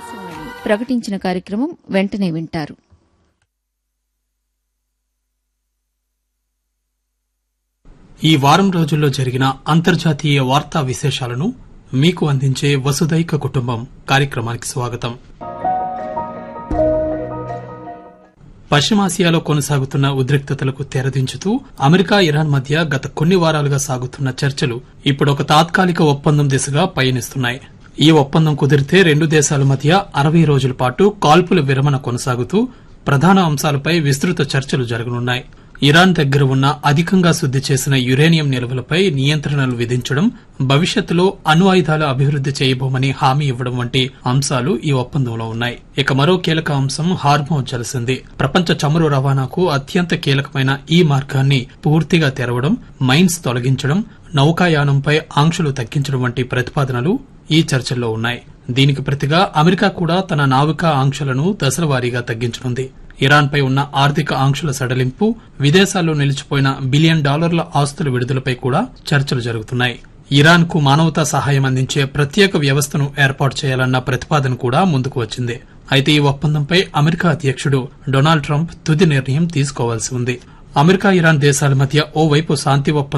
ఆకాశవాణి ప్రకటించిన కార్యక్రమం వెంటనే వింటారు ఈ వారం రోజుల్లో జరిగిన అంతర్జాతీయ వార్తా విశేషాలను మీకు అందించే వసుదైక కుటుంబం కార్యక్రమానికి స్వాగతం పశ్చిమాసియాలో కొనసాగుతున్న ఉద్రిక్తతలకు తెరదించుతూ అమెరికా ఇరాన్ మధ్య గత కొన్ని వారాలుగా సాగుతున్న చర్చలు ఇప్పుడు ఒక తాత్కాలిక ఒప్పందం దిశగా పయనిస్తున్నాయి ఈ ఒప్పందం కుదిరితే రెండు దేశాల మధ్య అరవై రోజుల పాటు కాల్పుల విరమణ కొనసాగుతూ ప్రధాన అంశాలపై విస్తృత చర్చలు జరగనున్నాయి ఇరాన్ దగ్గర ఉన్న అధికంగా శుద్ది చేసిన యురేనియం నిల్వలపై నియంత్రణలు విధించడం భవిష్యత్తులో అణు ఆయుధాలు అభివృద్ది చేయబోమని హామీ ఇవ్వడం వంటి అంశాలు ఈ ఒప్పందంలో ఉన్నాయి ఇక మరో కీలక అంశం హార్మోన్ జలసింది ప్రపంచ చమురు రవాణాకు అత్యంత కీలకమైన ఈ మార్గాన్ని పూర్తిగా తెరవడం మైన్స్ తొలగించడం నౌకాయానంపై ఆంక్షలు తగ్గించడం వంటి ప్రతిపాదనలు ఈ చర్చల్లో ఉన్నాయి దీనికి ప్రతిగా అమెరికా కూడా తన నావికా ఆంక్షలను దశలవారీగా తగ్గించనుంది ఇరాన్పై ఉన్న ఆర్థిక ఆంక్షల సడలింపు విదేశాల్లో నిలిచిపోయిన బిలియన్ డాలర్ల ఆస్తుల విడుదలపై కూడా చర్చలు జరుగుతున్నాయి ఇరాన్ కు మానవతా సహాయం అందించే ప్రత్యేక వ్యవస్థను ఏర్పాటు చేయాలన్న ప్రతిపాదన కూడా ముందుకు వచ్చింది అయితే ఈ ఒప్పందంపై అమెరికా అధ్యక్షుడు డొనాల్డ్ ట్రంప్ తుది నిర్ణయం తీసుకోవాల్సి ఉంది అమెరికా ఇరాన్ దేశాల మధ్య ఓవైపు శాంతి ఒప్పందం